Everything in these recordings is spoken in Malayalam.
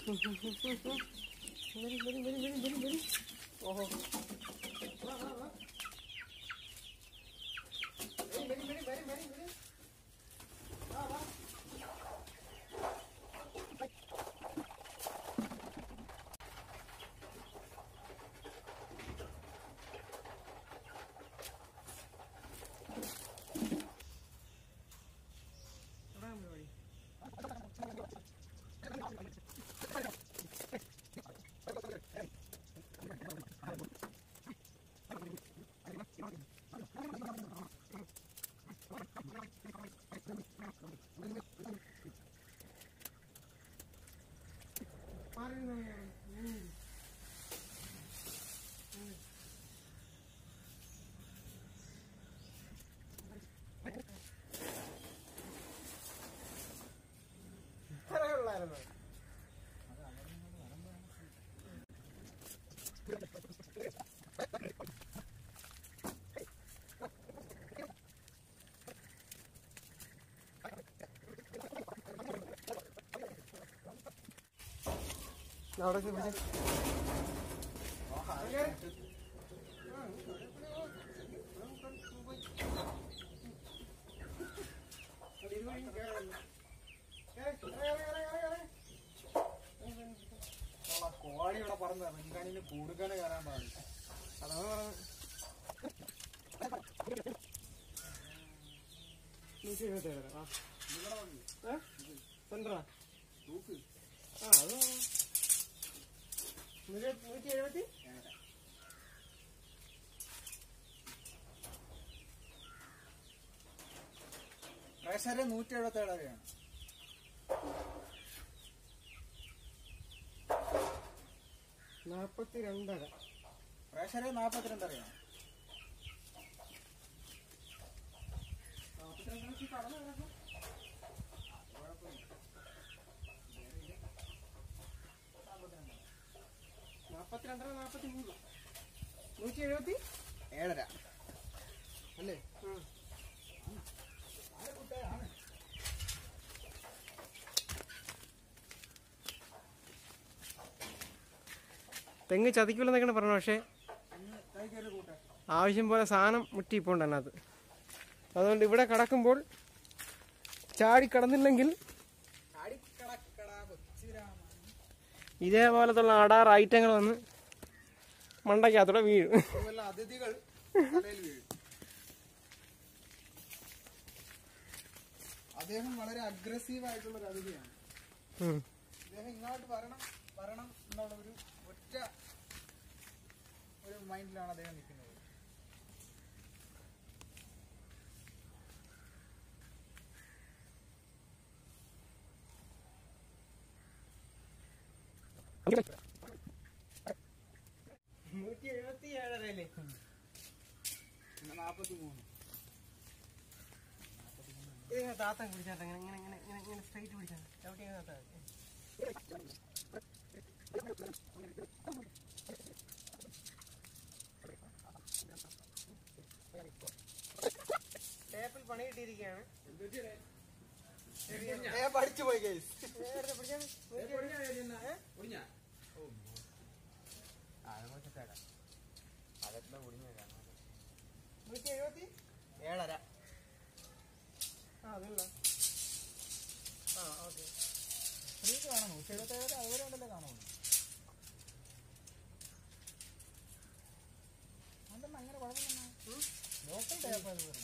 വരും വരും വരും വരും വരും വരും ഓഹോ ഇത്രയുള്ളായിരുന്നു അവിടെ പിടിച്ച കോഴി ഇവിടെ പറന്ന് റെങ്കാനിന് കൂടുതൽ കയറാൻ പാടില്ല അതാണ് പറഞ്ഞത് നൂറ്റി എഴുപത്തേഴ് ആ ഏ? സെന്ററാ ആ അത് നൂറ്റി നൂറ്റി എഴുപത്തി പ്രേഷര് നൂറ്റി എഴുപത്തി ഏഴ് വരെയാണ് നാപ്പത്തി രണ്ടര പ്രേഷര് നാപ്പത്തിരണ്ട് അറിയാം നാപ്പത്തി രണ്ടര നാപ്പത്തി മൂന്ന് നൂറ്റി എഴുപത്തി ഏഴര അല്ലേ തെങ്ങ് ചതിക്കൂലെന്നൊക്കെയാണ് പറഞ്ഞത് പക്ഷേ കൈക്കൊരു കൂട്ടെ ആവശ്യം പോലെ സാധനം മുട്ടിയിപ്പോണ്ട് അതിനകത്ത് അതുകൊണ്ട് ഇവിടെ കടക്കുമ്പോൾ ചാടി കടന്നില്ലെങ്കിൽ അടിക്കടക്കട കൊച്ചിരാമ ഇതേപോലത്തുള്ള അടാറ് ഐറ്റങ്ങൾ വന്ന് മണ്ടയ്ക്കകത്തൂടെ വീഴും അതുമല്ല അതിഥികൾ തലയിൽ വീഴും അദ്ദേഹം വളരെ അഗ്രസീവ് ആയിട്ടുള്ള ഒരു അതിഥിയാണ് ഉം. അദ്ദേഹം ഇങ്ങോട്ട് വരണം വരണം എന്നുള്ള ഒരു ഒറ്റ ഒരു മൈൻഡിലാണ് അദ്ദേഹം നിൽക്കുന്നത് നൂറ്റി എഴുപത്തി ഏഴരല്ലേ പിന്നെ നാൽപ്പത്തി മൂന്ന് ഇതിങ്ങനെ താത്തം പിടിച്ചാട്ടെ ഇങ്ങനെ ഇങ്ങനെ ഇങ്ങനെ ഇങ്ങനെ ഇങ്ങനെ സ്ട്രൈറ്റ് പിടിച്ചാൽ ചവിട്ടി ഇങ്ങനെ താത്താ മതി. ടേപ്പിൽ പണി കിട്ടിയിരിക്കുകയാണ് പഠിച്ചു പോയി കേസ് നേരത്തെ പിടിച്ചാൽ നൂറ്റി നൂറ്റി എഴുപത്തി ഏഴര ആ അതല്ല ആ ഓക്കെ സ്ത്രീക്ക് കാണുന്നു നൂറ്റി എഴുപത്തി ഏഴര അതുവരെ ഉണ്ടല്ലേ കാണുള്ളൂ അതെന്താ അങ്ങനെ കുഴപ്പമില്ല ലോക്കൽ ടേപ്പ് അത് പറഞ്ഞു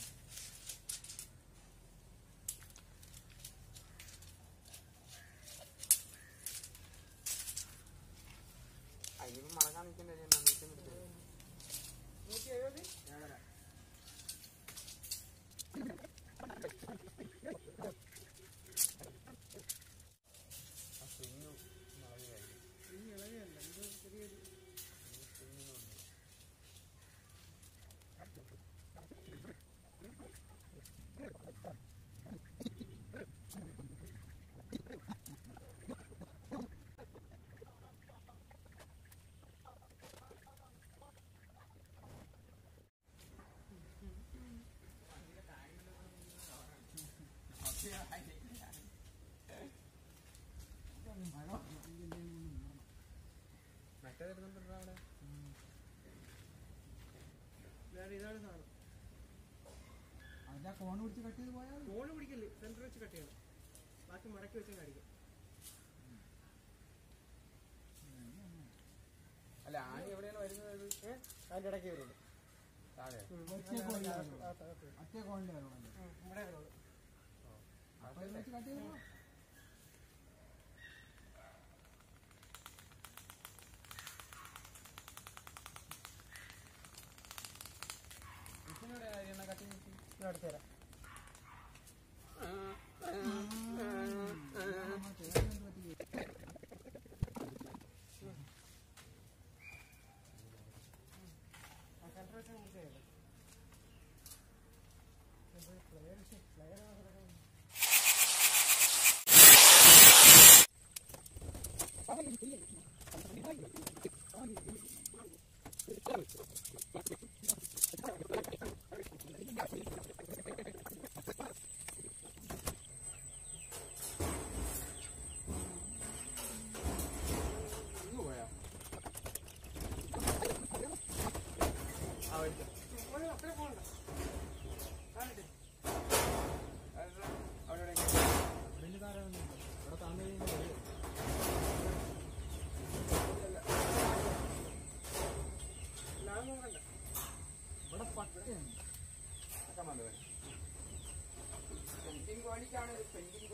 നൂറ്റി എഴുപത്തി ഏഴര ഈ ഇളകയല്ല ഇത് ചെറിയൊരു വേറെ ഇതാണ് സാധനം അതിന്റെ കോൺ പിടിച്ച് കട്ട് ചെയ്ത് പോയാൽ ഫോണ് പിടിക്കില്ല സെന്റർ വെച്ച് കട്ട് ചെയ്യണം ബാക്കി മടക്കി വെച്ചാൽ കാണിക്കും അല്ല ആണി എവിടെയാണ് വരുന്നത് ഇത്? അതിന്റെ ഇടയ്ക്ക് വരുള്ളൂ താഴെ ഒറ്റ കോണിലേ വരുള്ളൂ ആ, താഴത്ത്. ഒറ്റ കോണിലേ വരുള്ളൂ ഉം, ഇവിടെ വരുള്ളൂ അപ്പൊ ഇത് വെച്ച് കട്ട് ചെയ്ത് പോ. ഇതിനോട് എണ്ണ കട്ടി നിൽക്കും ഞാൻ അടുത്ത് തരാം നമ്മൾ ചെയ്യാൻ വേണ്ടി പറ്റില്ല. ആ സെന്റർ വെച്ച് നമുക്ക് ചെയ്യാം പ്ലെയർ പ്ലെയർ ഇങ്ങ് പോയാ അത്ര പോകണ്ട കാണിട്ട് അവിടെ വലിയ താരമൊന്നുമില്ല. ഇവിടെ താന്നു കഴിഞ്ഞാൽ വരും. ലാഭം നോക്കണ്ട ഇവിടെ പട്ടയാണ് പെയിന്റിംഗ് ക്വാളിറ്റിയാണ് പെയിന്റിംഗ്